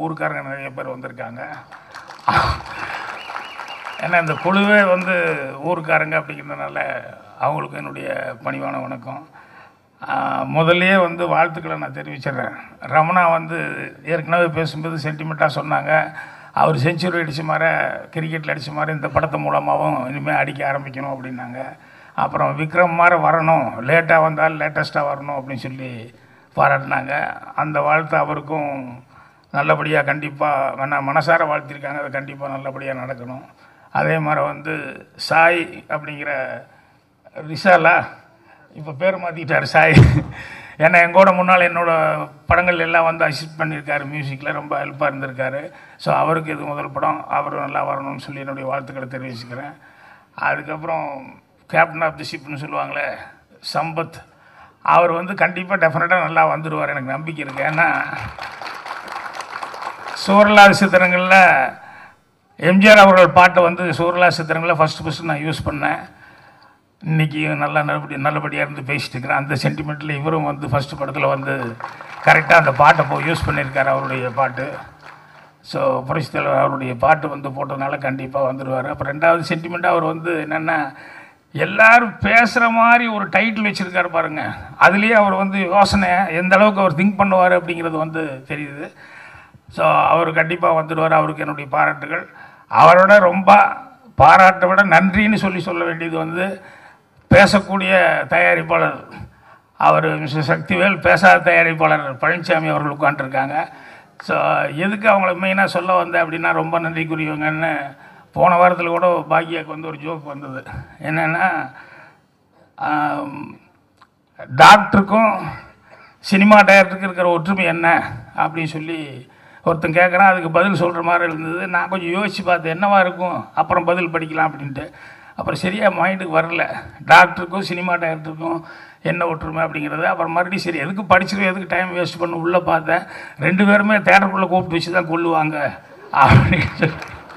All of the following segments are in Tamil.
ஊருக்காரங்க நிறைய பேர் வந்திருக்காங்க ஏன்னா இந்த குழுவே வந்து ஊருக்காரங்க அப்படிங்கிறதுனால அவங்களுக்கு என்னுடைய பணிவான வணக்கம் ஆஹ் முதல்லயே வந்து வாழ்த்துக்களை நான் தெரிவிச்சிடுறேன் ரமணா வந்து ஏற்கனவே பேசும்போது சென்டிமெண்ட்டாக சொன்னாங்க அவர் செஞ்சுரி அடித்த மாதிரி கிரிக்கெட்டில் அடித்த மாதிரி இந்த படத்து மூலமாகவும் இனிமேல் அடிக்க ஆரம்பிக்கணும் அப்படின்னாங்க அப்புறம் விக்ரம் மாதிரி வரணும் லேட்டாக வந்தால் லேட்டஸ்ட்டாக வரணும் அப்படின்னு சொல்லி பாராட்டினாங்க அந்த வாழ்த்து அவருக்கும் நல்லபடியாக கண்டிப்பாக வேணா மனசார வாழ்த்திருக்காங்க அது கண்டிப்பாக நல்லபடியாக நடக்கணும் அதே மாதிரி வந்து சாய் அப்படிங்கிற ரிசாலா இப்போ பேர் மாற்றிக்கிட்டார் சாய் ஏன்னா எங்கூட முன்னால் என்னோட படங்கள் எல்லாம் வந்து அசிஸ்ட் பண்ணியிருக்காரு மியூசிக்கில் ரொம்ப ஹெல்ப்பாக இருந்திருக்காரு ஸோ அவருக்கு இது முதல் படம் அவர் நல்லா வரணும்னு சொல்லி என்னுடைய வாழ்த்துக்களை தெரிவிச்சுக்கிறேன் அதுக்கப்புறம் கேப்டன் ஆஃப் தி ஷிப்னு சொல்லுவாங்களே சம்பத் அவர் வந்து கண்டிப்பாக டெஃபினட்டாக நல்லா வந்துடுவார் எனக்கு நம்பிக்கை இருக்குது ஏன்னா சூரலாத சித்திரங்களில் எம்ஜிஆர் அவர்கள் பாட்டை வந்து சூரலாத சித்திரங்களில் ஃபஸ்ட்டு ஃபஸ்ட்டு நான் யூஸ் பண்ணேன் இன்றைக்கி நல்லா நல்லபடி நல்லபடியாக இருந்து பேசிட்டு இருக்கிறேன் அந்த சென்டிமெண்ட்டில் இவரும் வந்து ஃபஸ்ட்டு படத்தில் வந்து கரெக்டாக அந்த பாட்டை போ யூஸ் பண்ணியிருக்காரு அவருடைய பாட்டு ஸோ புரட்சித் தலைவர் அவருடைய பாட்டு வந்து போட்டதுனால கண்டிப்பாக வந்துடுவார் அப்புறம் ரெண்டாவது சென்டிமெண்ட்டாக அவர் வந்து என்னென்னா எல்லாரும் பேசுகிற மாதிரி ஒரு டைட்டில் வச்சுருக்காரு பாருங்க அதுலேயே அவர் வந்து யோசனை எந்த அளவுக்கு அவர் திங்க் பண்ணுவார் அப்படிங்கிறது வந்து தெரியுது ஸோ அவர் கண்டிப்பாக வந்துடுவார் அவருக்கு என்னுடைய பாராட்டுகள் அவரோட ரொம்ப பாராட்டை விட நன்றின்னு சொல்லி சொல்ல வேண்டியது வந்து பேசக்கூடிய தயாரிப்பாளர் அவர் மிஸ்டர் சக்திவேல் பேசாத தயாரிப்பாளர் பழனிசாமி அவர்கள் உட்காந்துருக்காங்க ஸோ எதுக்கு அவங்கள மெயினாக சொல்ல வந்தேன் அப்படின்னா ரொம்ப நன்றிக்குரியவங்கன்னு போன வாரத்தில் கூட பாக்யாவுக்கு வந்து ஒரு ஜோக் வந்தது என்னென்னா டாக்டருக்கும் சினிமா டைரக்டருக்கு இருக்கிற ஒற்றுமை என்ன அப்படின்னு சொல்லி ஒருத்தன் கேட்குறான் அதுக்கு பதில் சொல்கிற மாதிரி இருந்தது நான் கொஞ்சம் யோசித்து பார்த்தேன் என்னவா இருக்கும் அப்புறம் பதில் படிக்கலாம் அப்படின்ட்டு அப்புறம் சரியாக மைண்டுக்கு வரல டாக்டருக்கும் சினிமா டைரக்டருக்கும் என்ன ஒற்றுமை அப்படிங்கிறது அப்புறம் மறுபடியும் சரி எதுக்கு படிச்சிருக்கோம் எதுக்கு டைம் வேஸ்ட் பண்ண உள்ளே பார்த்தேன் ரெண்டு பேருமே தேட்டருக்குள்ளே கூப்பிட்டு வச்சு தான் கொல்லுவாங்க அப்படின்னு சொல்லி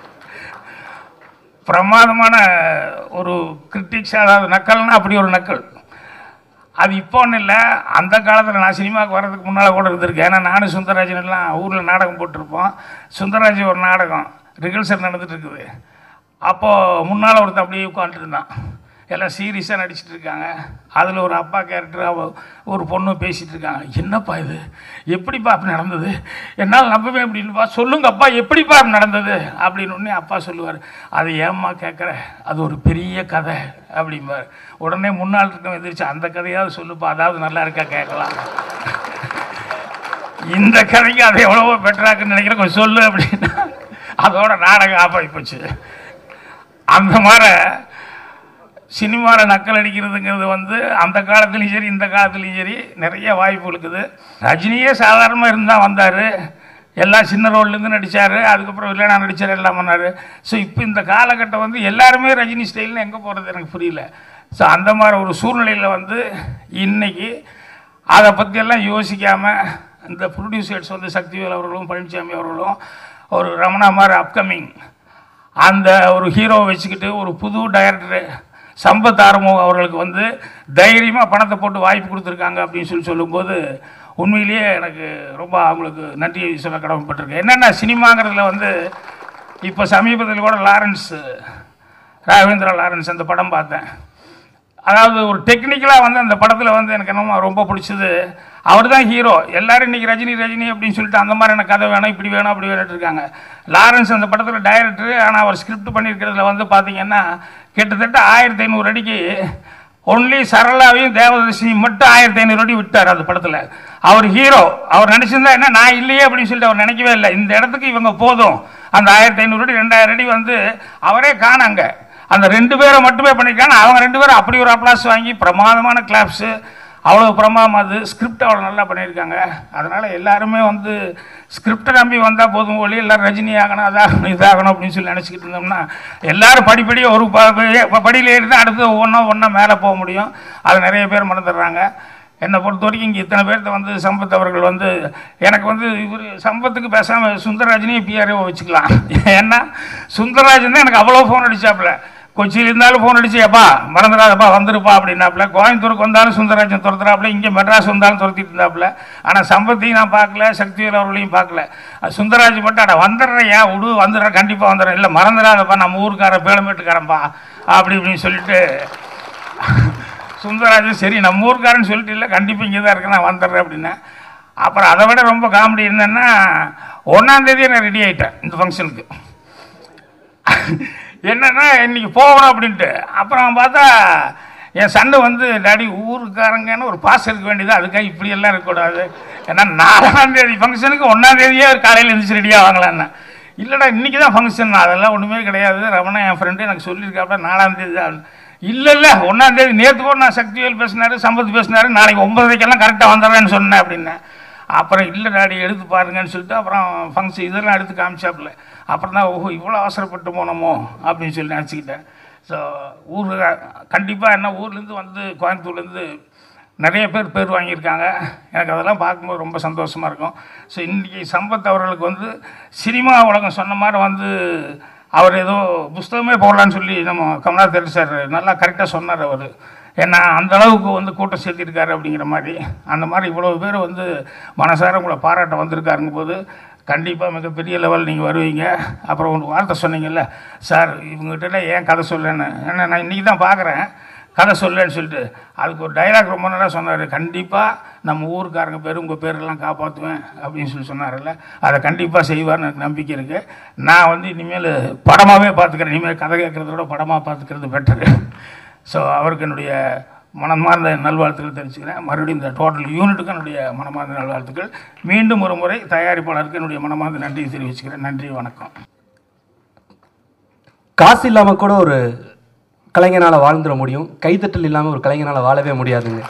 பிரமாதமான ஒரு கிரிட்டிக்ஸ் அதாவது நக்கல்னா அப்படி ஒரு நக்கல் அது இப்போ ஒன்றும் இல்லை அந்த காலத்தில் நான் சினிமாவுக்கு வர்றதுக்கு முன்னால் கூட இருந்திருக்கேன் ஏன்னா நானும் சுந்தரராஜன் எல்லாம் ஊரில் நாடகம் போட்டிருப்போம் சுந்தரராஜன் ஒரு நாடகம் ரிகல்சல் நடந்துட்டு இருக்குது அப்போது முன்னால் ஒருத்தன் அப்படியே உட்காந்துருந்தான் எல்லாம் சீரியஸாக நடிச்சிட்டு இருக்காங்க அதில் ஒரு அப்பா கேரக்டர் அவ ஒரு பொண்ணு பேசிகிட்டு இருக்காங்க என்னப்பா இது எப்படிப்பா அப்படி நடந்தது என்னால் நம்பவே அப்படின்னுப்பா சொல்லுங்க அப்பா எப்படிப்பா அப்படி நடந்தது அப்படின்னு உடனே அப்பா சொல்லுவார் அது ஏம்மா கேட்குற அது ஒரு பெரிய கதை அப்படிம்பார் உடனே முன்னாள் இருக்க எதிர்த்து அந்த கதையாவது சொல்லுப்பா அதாவது நல்லா இருக்கா கேட்கலாம் இந்த கதைக்கு அது எவ்வளவோ பெட்டராக்குன்னு நினைக்கிறேன் கொஞ்சம் சொல்லு அப்படின்னா அதோட நாடகம் ஆப்பாகி போச்சு அந்த மாதிரி சினிமாவில் நக்கல் அடிக்கிறதுங்கிறது வந்து அந்த காலத்துலேயும் சரி இந்த காலத்துலேயும் சரி நிறைய வாய்ப்பு இருக்குது ரஜினியே சாதாரணமாக இருந்தால் வந்தார் எல்லாம் சின்ன ரோல்லேருந்து நடித்தார் அதுக்கப்புறம் வில்லனா நடித்தார் எல்லாம் பண்ணார் ஸோ இப்போ இந்த காலகட்டம் வந்து எல்லாருமே ரஜினி ஸ்டைல்னு எங்கே போகிறது எனக்கு புரியல ஸோ அந்த மாதிரி ஒரு சூழ்நிலையில் வந்து இன்னைக்கு அதை பற்றியெல்லாம் யோசிக்காமல் இந்த ப்ரொடியூசர்ஸ் வந்து சக்திவேல் அவர்களும் பழனிசாமி அவர்களும் ஒரு ரமணா மாதிரி அப்கமிங் அந்த ஒரு ஹீரோவை வச்சுக்கிட்டு ஒரு புது டைரக்டரு சம்பத் ஆறுமுகம் அவர்களுக்கு வந்து தைரியமாக பணத்தை போட்டு வாய்ப்பு கொடுத்துருக்காங்க அப்படின்னு சொல்லி சொல்லும்போது உண்மையிலேயே எனக்கு ரொம்ப அவங்களுக்கு நன்றி சொல்ல கடமைப்பட்டிருக்கேன் என்னென்னா சினிமாங்கிறதுல வந்து இப்போ சமீபத்தில் கூட லாரன்ஸ் ராகவேந்திரா லாரன்ஸ் அந்த படம் பார்த்தேன் அதாவது ஒரு டெக்னிக்கலாக வந்து அந்த படத்தில் வந்து எனக்கு என்னமோ ரொம்ப பிடிச்சது அவர் தான் ஹீரோ எல்லாரும் இன்னைக்கு ரஜினி ரஜினி அப்படின்னு சொல்லிட்டு அந்த மாதிரி எனக்கு கதை வேணும் இப்படி வேணும் அப்படி வேணும்னு இருக்காங்க லாரன்ஸ் அந்த படத்தில் டைரக்டர் ஆனால் அவர் ஸ்கிரிப்ட் பண்ணியிருக்கிறதுல வந்து பார்த்தீங்கன்னா கிட்டத்தட்ட ஆயிரத்தி ஐநூறு அடிக்கு ஒன்லி சரளாவையும் தேவதர்ஷினியும் மட்டும் ஆயிரத்தி ஐநூறு அடி விட்டார் அந்த படத்தில் அவர் ஹீரோ அவர் நினச்சிருந்தா என்ன நான் இல்லையே அப்படின்னு சொல்லிட்டு அவர் நினைக்கவே இல்லை இந்த இடத்துக்கு இவங்க போதும் அந்த ஆயிரத்தி ஐநூறு அடி ரெண்டாயிரம் அடி வந்து அவரே காணாங்க அந்த ரெண்டு பேரை மட்டுமே பண்ணியிருக்காங்க அவங்க ரெண்டு பேரும் அப்படி ஒரு அப்ளாஸ் வாங்கி பிரமாதமான கிளாப்ஸு அவ்வளோ பிரமாதம் அது ஸ்கிரிப்ட் அவ்வளோ நல்லா பண்ணியிருக்காங்க அதனால் எல்லாருமே வந்து ஸ்கிரிப்டை நம்பி வந்தால் போதும் ஒளி எல்லோரும் ரஜினி ஆகணும் அதாகணும் இதாகணும் அப்படின்னு சொல்லி நினச்சிக்கிட்டு இருந்தோம்னா எல்லாரும் படிப்படியாக ஒரு ப- படியில் ஏறி தான் அடுத்து ஒவ்வொன்றா ஒன்றா மேலே போக முடியும் அது நிறைய பேர் மறந்துடுறாங்க என்னை பொறுத்த வரைக்கும் இங்கே இத்தனை பேர்த்த வந்து சம்பத் அவர்கள் வந்து எனக்கு வந்து இவர் சம்பத்துக்கு பேசாமல் சுந்தரராஜனையும் பிஆர்ஓ வச்சுக்கலாம் ஏன்னா சுந்தரராஜன் தான் எனக்கு அவ்வளோ ஃபோன் அடிச்சாப்புல கொச்சியில் இருந்தாலும் ஃபோன் அடிச்சு எப்பா மறந்துடாதப்பா வந்துருப்பா அப்படின்னாப்புல கோயம்புத்தூருக்கு வந்தாலும் சுந்தரராஜன் துரத்துறாப்புல இங்கே மெட்ராஸ் வந்தாலும் துரத்திட்டு இருந்தாப்புல ஆனால் சம்பத்தையும் நான் பார்க்கல சக்திவேல் அவர்களையும் பார்க்கல அது சுந்தரராஜ் மட்டும் அட வந்துடுறேன் ஏன் விடு வந்துடுறேன் கண்டிப்பாக வந்துடுறேன் இல்லை மறந்துடாதப்பா நம்ம ஊருக்கார பேளமேட்டுக்காரன்பா அப்படி இப்படின்னு சொல்லிட்டு சுந்தரராஜன் சரி நம்ம ஊருக்காரன்னு சொல்லிட்டு இல்லை கண்டிப்பாக இங்கே தான் இருக்கேன் நான் வந்துடுறேன் அப்படின்னேன் அப்புறம் அதை விட ரொம்ப காமெடி என்னன்னா ஒன்றாந்தேதியே நான் ரெடி ஆகிட்டேன் இந்த ஃபங்க்ஷனுக்கு என்னன்னா இன்னைக்கு போகணும் அப்படின்ட்டு அப்புறம் பார்த்தா என் சண்டை வந்து டாடி ஊருக்காரங்கன்னு ஒரு பாஸ் இருக்க வேண்டியது அதுக்காக இப்படியெல்லாம் இருக்கக்கூடாது ஏன்னா நாலாம் தேதி ஃபங்க்ஷனுக்கு ஒன்றாம் தேதியே காலையில் எழுந்திரிச்சு ரெடியாக வாங்கலான்னு இல்லைடா இன்னைக்கு தான் ஃபங்க்ஷன் அதெல்லாம் ஒன்றுமே கிடையாது ரமணா என் ஃப்ரெண்டு எனக்கு சொல்லியிருக்காப்ப நாலாம் தேதி தான் இல்லை இல்லை ஒன்றாம் தேதி நேற்று கூட நான் சக்திவேல் பேசினாரு சம்பத் பேசினாரு நாளைக்கு ஒன்பதரைக்கெல்லாம் கரெக்டாக வந்துடுறேன்னு சொன்னேன் அப்படின்னேன் அப்புறம் இல்லை டாடி எடுத்து பாருங்கன்னு சொல்லிட்டு அப்புறம் ஃபங்க்ஷன் இதெல்லாம் எடுத்து காமிச்சாப்புல அப்புறம் தான் ஓஹோ இவ்வளோ அவசரப்பட்டு போனோமோ அப்படின்னு சொல்லி நினச்சிக்கிட்டேன் ஸோ ஊர் கண்டிப்பாக என்ன ஊர்லேருந்து வந்து கோயம்புத்தூர்லேருந்து நிறைய பேர் பேர் வாங்கியிருக்காங்க எனக்கு அதெல்லாம் பார்க்கும்போது ரொம்ப சந்தோஷமாக இருக்கும் ஸோ இன்றைக்கி சம்பத் அவர்களுக்கு வந்து சினிமா உலகம் சொன்ன மாதிரி வந்து அவர் ஏதோ புஸ்தகமே போடலான்னு சொல்லி நம்ம கமலாதர் சார் நல்லா கரெக்டாக சொன்னார் அவர் ஏன்னா அந்த அளவுக்கு வந்து கூட்டம் சேர்த்திருக்காரு அப்படிங்கிற மாதிரி அந்த மாதிரி இவ்வளோ பேர் வந்து மனசார உங்களை பாராட்ட வந்திருக்காருங்க போது கண்டிப்பாக மிகப்பெரிய லெவல் நீங்கள் வருவீங்க அப்புறம் ஒரு வார்த்தை சொன்னீங்கல்ல சார் இவங்ககிட்ட ஏன் கதை சொல்லன்னு ஏன்னா நான் இன்றைக்கி தான் பார்க்குறேன் கதை சொல்லுன்னு சொல்லிட்டு அதுக்கு ஒரு டைலாக் ரொம்ப நல்லா சொன்னார் கண்டிப்பாக நம்ம ஊருக்காரங்க பேர் உங்கள் பேரெல்லாம் காப்பாற்றுவேன் அப்படின்னு சொல்லி சொன்னார்ல அதை கண்டிப்பாக செய்வார்னு எனக்கு நம்பிக்கை இருக்குது நான் வந்து இனிமேல் படமாகவே பார்த்துக்கிறேன் இனிமேல் கதை கேட்குறத விட படமாக பார்த்துக்கிறது பெட்டரு ஸோ அவருக்கு என்னுடைய மனமார்ந்த நல்வாழ்த்துக்கள் தெரிவிச்சுக்கிறேன் மறுபடியும் இந்த டோட்டல் யூனிட்டுக்கு என்னுடைய மனமார்ந்த நல்வாழ்த்துக்கள் மீண்டும் ஒரு முறை தயாரிப்பாளருக்கு என்னுடைய மனமார்ந்த நன்றியை தெரிவிச்சுக்கிறேன் நன்றி வணக்கம் காசு இல்லாமல் கூட ஒரு கலைஞனால் வாழ்ந்துட முடியும் கைத்தட்டல் இல்லாமல் ஒரு கலைஞனால் வாழவே முடியாதுங்க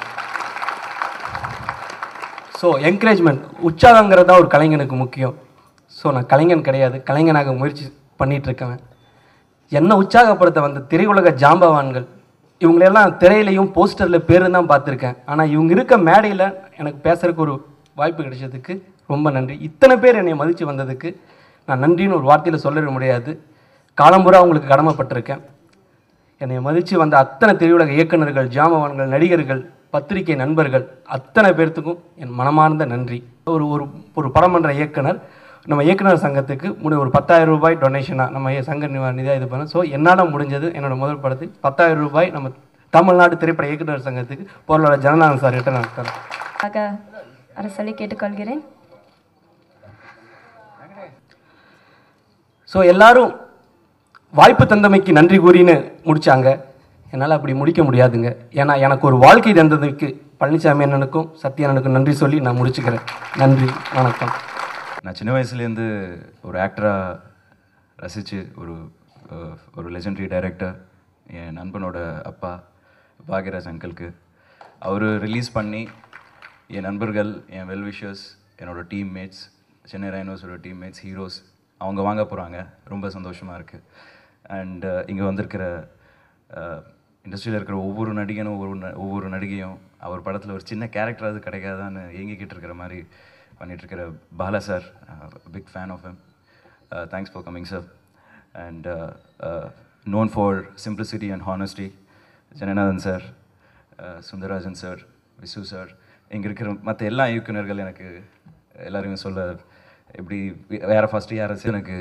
ஸோ என்கரேஜ்மெண்ட் உற்சாகங்கிறது தான் ஒரு கலைஞனுக்கு முக்கியம் ஸோ நான் கலைஞன் கிடையாது கலைஞனாக முயற்சி பண்ணிட்டு இருக்கவன் என்ன உற்சாகப்படுத்த வந்த திரையுலக ஜாம்பவான்கள் இவங்களெல்லாம் திரையிலையும் போஸ்டரில் பேரும் தான் பார்த்துருக்கேன் ஆனால் இவங்க இருக்க மேடையில் எனக்கு பேசுறதுக்கு ஒரு வாய்ப்பு கிடைச்சதுக்கு ரொம்ப நன்றி இத்தனை பேர் என்னை மதித்து வந்ததுக்கு நான் நன்றின்னு ஒரு வார்த்தையில் சொல்லிட முடியாது காலம்புறா அவங்களுக்கு கடமைப்பட்டிருக்கேன் என்னை மதித்து வந்த அத்தனை திரையுலக இயக்குனர்கள் ஜாமவான்கள் நடிகர்கள் பத்திரிகை நண்பர்கள் அத்தனை பேர்த்துக்கும் என் மனமார்ந்த நன்றி ஒரு ஒரு ஒரு படம் பண்ணுற இயக்குனர் நம்ம இயக்குனர் சங்கத்துக்கு முடி ஒரு பத்தாயிரம் ரூபாய் டொனேஷனாக நம்ம ஏ- சங்க நிவா- நிதியாக இது பண்ண ஸோ என்னால் முடிஞ்சது என்னோட முதல் படத்துக்கு பத்தாயிரம் ரூபாய் நம்ம தமிழ்நாடு திரைப்பட இயக்குனர் சங்கத்துக்கு பொருளாளர் ஜனநாதன் சார் கிட்ட நான் தரேன் ஆக வர சொல்லி கேட்டுக்கொள்கிறேன் ஸோ எல்லாரும் வாய்ப்பு தந்தமைக்கு நன்றி கூறின்னு முடிச்சாங்க என்னால் அப்படி முடிக்க முடியாதுங்க ஏன்னா எனக்கு ஒரு வாழ்க்கை தந்ததுக்கு பழனிசாமி அண்ணனுக்கும் சத்யண்ணனுக்கும் நன்றி சொல்லி நான் முடிச்சுக்கிறேன் நன்றி வணக்கம் நான் சின்ன வயசுலேருந்து ஒரு ஆக்டராக ரசித்து ஒரு அஹ், ஒரு லெஜெண்டரி டைரக்டர் என் நண்பனோட அப்பா பாக்யராஜ் அங்கிளுக்கு அவர் ரிலீஸ் பண்ணி என் நண்பர்கள் என் வெல்விஷர்ஸ் என்னோட டீம்மேட்ஸ் சென்னை ரைனோஸோட டீம்மேட்ஸ் ஹீரோஸ் அவங்க வாங்க போகிறாங்க ரொம்ப சந்தோஷமாக இருக்குது அண்ட் இங்கே வந்திருக்கிற இண்டஸ்ட்ரியில் இருக்கிற ஒவ்வொரு நடிகனும் ஒவ்வொரு ந- ஒவ்வொரு நடிகையும் அவர் படத்தில் ஒரு சின்ன கேரக்டராவது கிடைக்காதான்னு ஏங்கிக்கிட்டு இருக்கிற மாதிரி பண்ணிட்டு இருக்கிற Bala sir big fan of him thanks for coming sir and known for simplicity and honesty Jananathan sir Sundararajan sir Visu sir இங்கே இருக்கிற மற்ற எல்லா இயக்குனர்கள் எனக்கு எல்லாரையுமே சொல்ல எப்படி வேறு ஃபஸ்ட்டு யாரை எனக்கு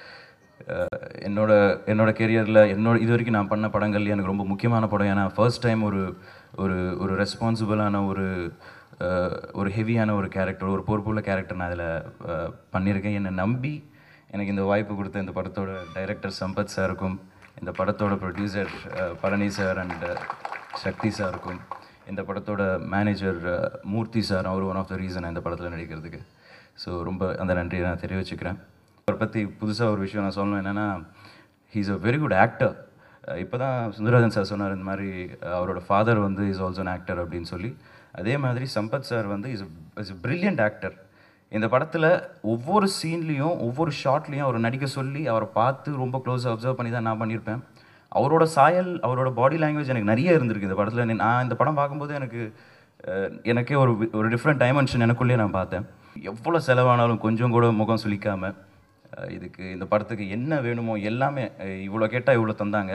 அஹ், என்னோட என்னோட கெரியரில் என்னோட இது வரைக்கும் நான் பண்ண படங்கள் எனக்கு ரொம்ப முக்கியமான படம் ஏன்னா ஃபர்ஸ்ட் டைம் ஒரு ஒரு ஒரு ரெஸ்பான்சிபிளான ஒரு அஹ், ஒரு ஹெவியான ஒரு கேரக்டர் ஒரு பொறுப்புள்ள கேரக்டர் நான் அதில் பண்ணியிருக்கேன் என்னை நம்பி எனக்கு இந்த வாய்ப்பு கொடுத்த இந்த படத்தோட டைரக்டர் சம்பத் சாருக்கும் இந்த படத்தோட producer Palani sir and Sakthi சாருக்கும் இந்த படத்தோட மேனேஜர் மூர்த்தி சார் அவர் ஒன் ஆஃப் த ரீசன் இந்த படத்தில் நடிக்கிறதுக்கு ஸோ ரொம்ப அந்த நன்றியை நான் தெரிவிச்சுக்கிறேன் அவரை பற்றி புதுசாக ஒரு விஷயம் நான் சொல்லணும் என்னென்னா he's a very good actor இப்போ தான் சுந்தரராஜன் சார் சொன்னார் இந்த மாதிரி அஹ், அவரோட ஃபாதர் வந்து இஸ் ஆல்சோ an ஆக்டர் அப்படின்னு சொல்லி அதே மாதிரி சம்பத் சார் வந்து is is a brilliant actor இந்த படத்தில் ஒவ்வொரு சீன்லேயும் ஒவ்வொரு ஷாட்லேயும் அவர் நடிக்க சொல்லி அவரை பார்த்து ரொம்ப க்ளோஸாக அப்சர்வ் பண்ணி தான் நான் பண்ணியிருப்பேன் அவரோட சாயல் அவரோட பாடி லாங்குவேஜ் எனக்கு நிறைய இருந்திருக்கு இந்த படத்தில் நான் இந்த படம் பார்க்கும்போது எனக்கு அஹ், எனக்கே ஒரு வி- ஒரு டிஃப்ரெண்ட் டைமென்ஷன் எனக்குள்ளேயே நான் பார்த்தேன் எவ்வளோ செலவானாலும் கொஞ்சம் கூட முகம் சுளிக்காமல் இதுக்கு இந்த படத்துக்கு என்ன வேணுமோ எல்லாமே அஹ், இவ்வளோ கேட்டால் இவ்வளோ தந்தாங்க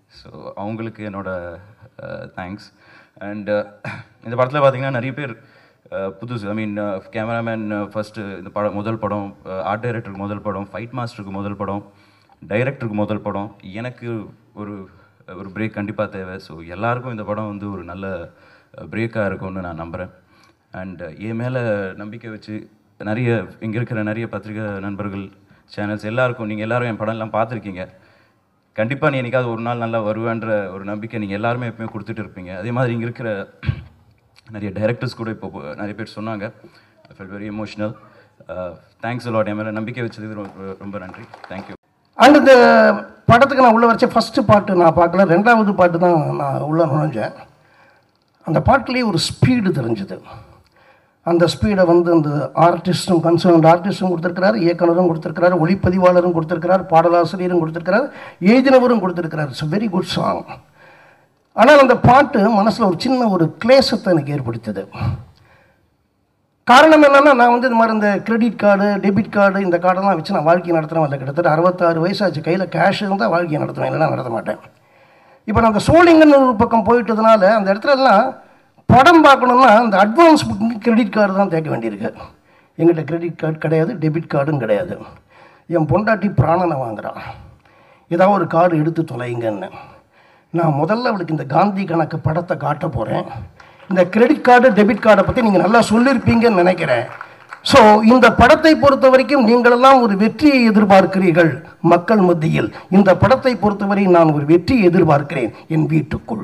ஸோ அவங்களுக்கு என்னோட தேங்க்ஸ் அண்ட் இந்த படத்தில் பார்த்தீங்கன்னா நிறைய பேர் அஹ், புதுசு ஐ மீன் கேமராமேன் ஃபஸ்ட்டு இந்த படம் முதல் படம் ஆர்ட் டைரக்டருக்கு முதல் படம் ஃபைட் மாஸ்டருக்கு முதல் படம் டைரக்டருக்கு முதல் படம் எனக்கு ஒரு ஒரு பிரேக் கண்டிப்பாக தேவை ஸோ எல்லாருக்கும் இந்த படம் வந்து ஒரு நல்ல பிரேக்காக இருக்கும்னு நான் நம்புகிறேன் அண்ட் என் மேலே நம்பிக்கை வச்சு நிறைய இங்கே இருக்கிற நிறைய பத்திரிகை நண்பர்கள் சேனல்ஸ் எல்லாருக்கும் நீங்கள் எல்லாரும் என் படம் எல்லாம் பார்த்துருக்கீங்க கண்டிப்பாக நீ என்னைக்காவது ஒரு நாள் நல்லா வருவேன்ற ஒரு நம்பிக்கை நீங்கள் எல்லாருமே எப்பவுமே கொடுத்துட்டு இருப்பீங்க அதே மாதிரி இங்கே இருக்கிற நிறைய டைரக்டர்ஸ் கூட இப்போ நிறைய பேர் சொன்னாங்க I felt very emotional thanks lot என் மேலே நம்பிக்கை வச்சதுக்கு ரொம்ப ரொம்ப நன்றி தேங்க்யூ அண்ட் இந்த படத்துக்கு நான் உள்ள வச்ச ஃபஸ்ட்டு பாட்டு நான் பார்க்கல ரெண்டாவது பாட்டு தான் நான் உள்ள நுழைஞ்சேன் அந்த பாட்டுலேயே ஒரு ஸ்பீடு தெரிஞ்சுது அந்த ஸ்பீடை வந்து அந்த ஆர்டிஸ்டும் கன்சர்ன்ட் ஆர்டிஸ்டும் கொடுத்துருக்கிறாரு இயக்குனரும் கொடுத்துருக்கிறாரு ஒளிப்பதிவாளரும் கொடுத்துருக்கிறார் பாடலாசிரியரும் கொடுத்துருக்கிறார் எழுதினவரும் கொடுத்துருக்கிறார் இட்ஸ் வெரி குட் சாங் ஆனால் அந்த பாட்டு மனசில் ஒரு சின்ன ஒரு கிளேசத்தை எனக்கு ஏற்படுத்தது காரணம் என்னன்னா நான் வந்து இது மாதிரி இந்த கிரெடிட் கார்டு டெபிட் கார்டு இந்த கார்டெல்லாம் வச்சு நான் வாழ்க்கை நடத்துகிறேன் இல்லை கிட்டத்தட்ட அறுபத்தாறு வயசாச்சு கையில் கேஷ் இருந்தால் வாழ்க்கையை நடத்துவேன் இல்லைன்னா நடத்த மாட்டேன் இப்போ நான் அந்த சோழிங்கன்னு ஒரு பக்கம் போயிட்டதுனால அந்த இடத்துலலாம் படம் பார்க்கணுன்னா அந்த அட்வான்ஸ் புக்கிங் கிரெடிட் கார்டு தான் தேக்க வேண்டியிருக்கு எங்கிட்ட கிரெடிட் கார்டு கிடையாது டெபிட் கார்டும் கிடையாது என் பொண்டாட்டி பிராணனை வாங்குறான் ஏதாவது ஒரு கார்டு எடுத்து தொலைங்கன்னு நான் முதல்ல அவளுக்கு இந்த காந்தி கணக்கு படத்தை காட்ட போகிறேன் இந்த கிரெடிட் கார்டு டெபிட் கார்டை பற்றி நீங்கள் நல்லா சொல்லியிருப்பீங்கன்னு நினைக்கிறேன் ஸோ இந்த படத்தை பொறுத்த வரைக்கும் நீங்களெல்லாம் ஒரு வெற்றியை எதிர்பார்க்கிறீர்கள் மக்கள் மத்தியில் இந்த படத்தை பொறுத்தவரை நான் ஒரு வெற்றியை எதிர்பார்க்கிறேன் என் வீட்டுக்குள்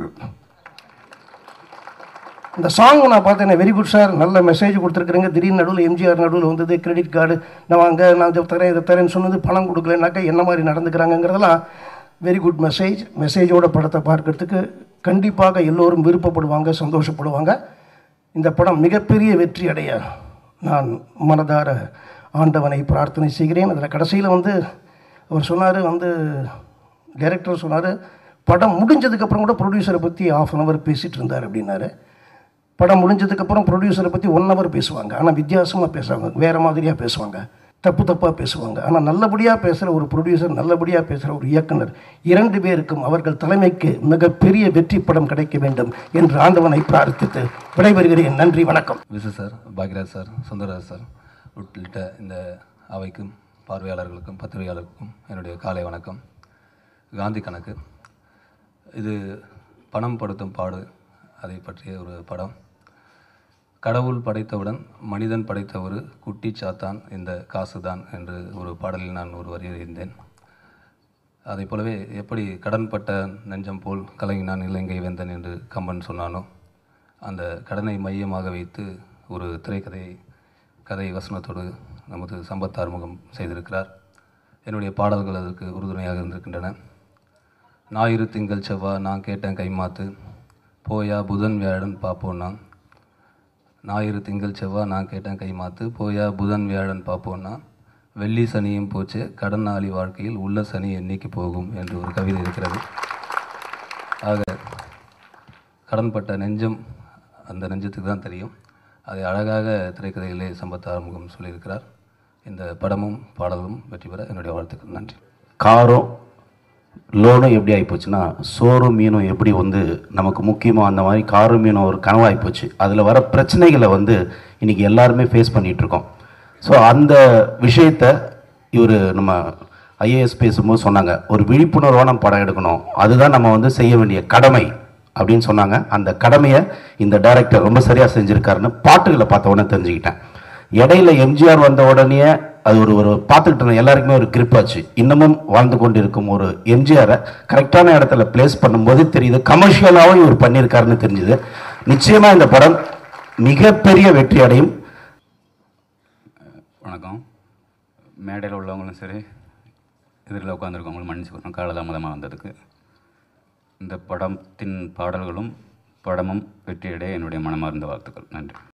இந்த சாங் நான் பார்த்தேன் வெரி குட் சார் நல்ல மெசேஜ் கொடுத்துருக்குறீங்க திடீர்னு நடுவில் எம்ஜிஆர் நடுவில் வந்தது கிரெடிட் கார்டு நான் வாங்க நான் இதை தரேன் இதை தரேன்னு சொன்னது பணம் கொடுக்கலனாக்கா என்ன மாதிரி நடந்துக்கிறாங்கங்கிறதெல்லாம் வெரி குட் மெசேஜ் மெசேஜோட படத்தை பார்க்கறதுக்கு கண்டிப்பாக எல்லோரும் விருப்பப்படுவாங்க சந்தோஷப்படுவாங்க இந்த படம் மிகப்பெரிய வெற்றி அடைய நான் மனதார ஆண்டவனை பிரார்த்தனை செய்கிறேன் அதில் கடைசியில் வந்து அவர் சொன்னார் வந்து டைரக்டர் சொன்னார் படம் முடிஞ்சதுக்கப்புறம் கூட ப்ரொடியூசரை பற்றி ஆஃப் அன் ஹவர் பேசிகிட்டு இருந்தார் அப்படின்னாரு படம் முடிஞ்சதுக்கப்புறம் ப்ரொடியூசரை பற்றி ஒன் ஹவர் பேசுவாங்க ஆனால் வித்தியாசமாக பேசுவாங்க வேறு மாதிரியாக பேசுவாங்க தப்பு தப்பாக பேசுவாங்க ஆனால் நல்லபடியாக பேசுகிற ஒரு ப்ரொடியூசர் நல்லபடியாக பேசுகிற ஒரு இயக்குனர் இரண்டு பேருக்கும் அவர்கள் தலைமைக்கு மிகப்பெரிய வெற்றி படம் கிடைக்க வேண்டும் என்று ஆண்டவனை பிரார்த்தித்து விடைபெறுகிறேன் நன்றி வணக்கம் Visu sir Bhagyaraj sir Sundararaj sir உள்ளிட்ட இந்த அவைக்கும் பார்வையாளர்களுக்கும் பத்திரிகையாளருக்கும் என்னுடைய காலை வணக்கம் காந்தி கணக்கு இது பணம் படுத்தும் பாடு அதை பற்றிய ஒரு படம் கடவுள் படைத்தவுடன் மனிதன் படைத்த ஒரு குட்டி சாத்தான் இந்த காசுதான் என்று ஒரு பாடலில் நான் ஒரு வரி இருந்தேன் அதைப் போலவே எப்படி கடன்பட்ட நெஞ்சம் போல் கலங்கினான் இலங்கை வேந்தன் என்று கம்பன் சொன்னானோ அந்த கடனை மையமாக வைத்து ஒரு திரைக்கதையை கதை வசனத்தோடு நமது சம்பத் ஆறுமுகம் செய்திருக்கிறார் என்னுடைய பாடல்கள் அதற்கு உறுதுணையாக இருந்திருக்கின்றன ஞாயிறு திங்கள் செவ்வாய் நான் கேட்டேன் கைமாத்து போயா புதன் வியாழன் பார்ப்போம் நான் ஞாயிறு திங்கள் செவ்வாய் நான் கேட்டேன் கைமாத்து போயா புதன் வியாழன் பார்ப்போன்னா வெள்ளி சனியும் போச்சு கடன் நாளி வாழ்க்கையில் உள்ள சனி என்னைக்கு போகும் என்று ஒரு கவிதை இருக்கிறது ஆக கடன்பட்ட நெஞ்சம் அந்த நெஞ்சத்துக்கு தான் தெரியும் அதை அழகாக திரைக்கதையிலே சம்பத் ஆறுமுகம் சொல்லியிருக்கிறார் இந்த படமும் பாடலும் வெற்றி பெற என்னுடைய வாழ்த்துக்கள் நன்றி காரம் லோனும் எப்படி ஆகிப்போச்சுன்னா சோறும் மீனும் எப்படி வந்து நமக்கு முக்கியமோ அந்த மாதிரி காரும் மீனும் ஒரு கனவாகி போச்சு அதில் வர பிரச்சனைகளை வந்து இன்றைக்கி எல்லாருமே ஃபேஸ் பண்ணிகிட்ருக்கோம் ஸோ அந்த விஷயத்த இவர் நம்ம ஐஏஎஸ் பேசும்போது சொன்னாங்க ஒரு விழிப்புணர்வான படம் எடுக்கணும் அதுதான் நம்ம வந்து செய்ய வேண்டிய கடமை அப்படின்னு சொன்னாங்க அந்த கடமையை இந்த டைரக்டர் ரொம்ப சரியாக செஞ்சுருக்காருன்னு பாட்டுகளை பார்த்த உடனே தெரிஞ்சுக்கிட்டேன் இடையில எம்ஜிஆர் வந்த உடனே அது ஒரு ஒரு பார்த்துக்கிட்டு இருந்த எல்லாருக்குமே ஒரு grip ஆச்சு இன்னமும் வாழ்ந்து கொண்டு இருக்கும் ஒரு எம்ஜிஆரை கரெக்டான இடத்துல பிளேஸ் பண்ணும்போது தெரியுது கமர்ஷியலாகவும் இவர் பண்ணியிருக்காருன்னு தெரிஞ்சுது நிச்சயமாக இந்த படம் மிகப்பெரிய வெற்றி அடையும் வணக்கம் மேடையில் உள்ளவங்களும் சரி எதிரில் உட்காந்துருக்கவங்களும் மன்னிச்சுக்கணும் காலதாமதமாக வந்ததுக்கு இந்த படத்தின் பாடல்களும் படமும் வெற்றியடைய என்னுடைய மனமார்ந்த வாழ்த்துக்கள் நன்றி